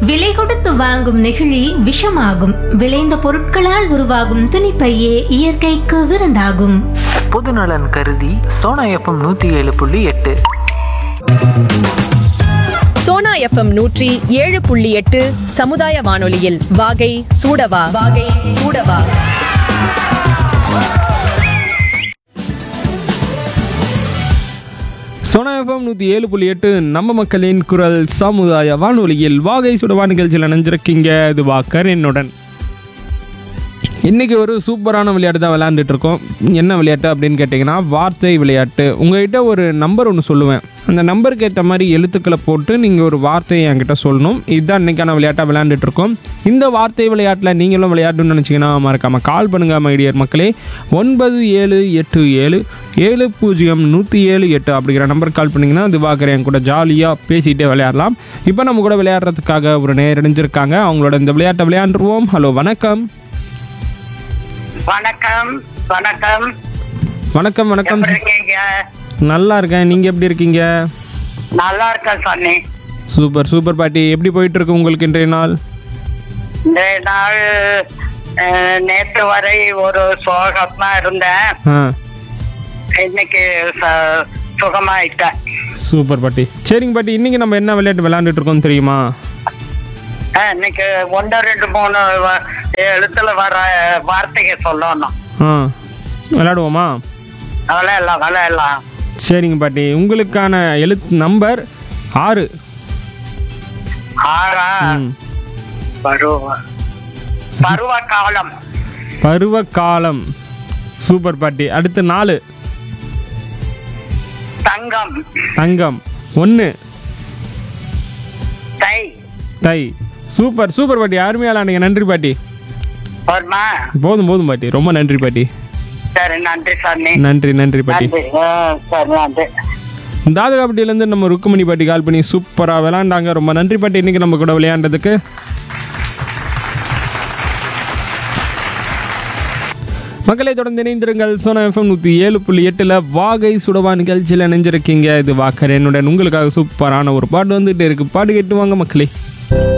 விலை கொடுத்து வாங்கும் நெகிழி விஷமாகும் விளைந்த பொருட்களால் உருவாகும் துணிப்பையே இயற்கைக்கு விருந்தாகும் பொதுநலன் கருதி சோனா எஃப்எம் நூற்றி ஏழு புள்ளி எட்டு சோனா எஃப்எம் நூற்றி ஏழு புள்ளி எட்டு சமுதாய வானொலியில் வாகை சூடவா வாகை சூடவா சோனா எஃப்எம் நூற்றி ஏழு புள்ளி எட்டு நம்ம மக்களின் குரல் சமுதாய வானொலியில் வாகை சுடவா நிகழ்ச்சியில் நினைஞ்சிருக்கீங்க இது வாக்கர் என்னுடன் இன்றைக்கி ஒரு சூப்பரான விளையாட்டு தான் விளையாண்டுட்டு இருக்கோம் என்ன விளையாட்டு அப்படின்னு கேட்டிங்கன்னா வார்த்தை விளையாட்டு உங்ககிட்ட ஒரு நம்பர் ஒன்று சொல்லுவேன் அந்த நம்பருக்கு ஏற்ற மாதிரி எழுத்துக்களை போட்டு நீங்கள் ஒரு வார்த்தையை என்கிட்ட சொல்லணும் இதுதான் இன்றைக்கான விளையாட்டாக விளையாண்டுட்டு இருக்கோம் இந்த வார்த்தை விளையாட்டில் நீங்களும் விளையாடணும்னு நினச்சிங்கன்னா மறக்காமல் கால் பண்ணுங்கள் மைடியர் மக்களே ஒன்பது ஏழு எட்டு ஏழு ஏழு பூஜ்ஜியம் நூற்றி ஏழு எட்டு அப்படிங்கிற நம்பர் கால் பண்ணிங்கன்னா திவாகர் என் கூட ஜாலியாக பேசிகிட்டே விளையாடலாம் இப்போ நம்ம கூட விளையாடுறதுக்காக ஒரு நேரடைஞ்சிருக்காங்க அவங்களோட இந்த விளையாட்டை விளையாண்டுருவோம் ஹலோ வணக்கம் வணக்கம் வணக்கம் வணக்கம் வணக்கம் எப்படி இருக்கீங்க நல்லா இருக்கேன் நீங்கள் எப்படி இருக்கீங்க நல்லா இருக்கேன் சன்னி சூப்பர் சூப்பர் பாட்டி எப்படி போயிட்டு இருக்கு உங்களுக்கு இன்றைய நாள் இந்த நாள் அஹ், நேற்று வரை ஒரு சோகமா இருந்தேன் ஆ இன்னைக்கு ச- சுகமாயிட்டேன் சூப்பர் பாட்டி சரிங்க பாட்டி இன்னைக்கு நம்ம என்ன விளையாட்டு விளையாண்டுட்டு இருக்கோம் தெரியுமா அஹ், இன்னைக்கு ஒன்று ரெண்டு மூணு வ- எழுத்துல வர வார்த்தைங்க சொல்லணும் ஆ விளையாடுவோமா விளையாடலாம் விளையாடலாம் சரிங்க பாட்டி உங்களுக்கான எழுத்து நம்பர் ஆறு ஆறா ம். பருவ பருவ காலம் பருவ காலம் சூப்பர் பாட்டி அடுத்து நாலு தங்கம் தங்கம் ஒன்று தை தை சூப்பர் சூப்பர் பாட்டி அருமையாக விளையாடுங்க நன்றி பாட்டி வருமா போதும் போதும் பாட்டி ரொம்ப நன்றி பாட்டி சரி நன்றி சன்னி நன்றி நன்றி பாட்டி நன்றி அஹ், சரி நன்றி தாதகாப்பட்டியிலேருந்து நம்ம ருக்குமணி பாட்டி கால் பண்ணி சூப்பராக விளையாண்டாங்க ரொம்ப நன்றி பாட்டி இன்னைக்கு நம்ம கூட விளையாண்டதுக்கு மக்களை தொடர்ந்து இணைந்திருங்கள் சோனா எஃப்எம் நூற்றி ஏழு புள்ளி எட்டில் வாகை சுடவா நிகழ்ச்சியில் இணைஞ்சிருக்கீங்க இது வாக்கர் என்னுடன் உங்களுக்காக சூப்பரான ஒரு பாட்டு வந்துட்டு இருக்கு பாட்டு கேட்டு வாங்க மக்களே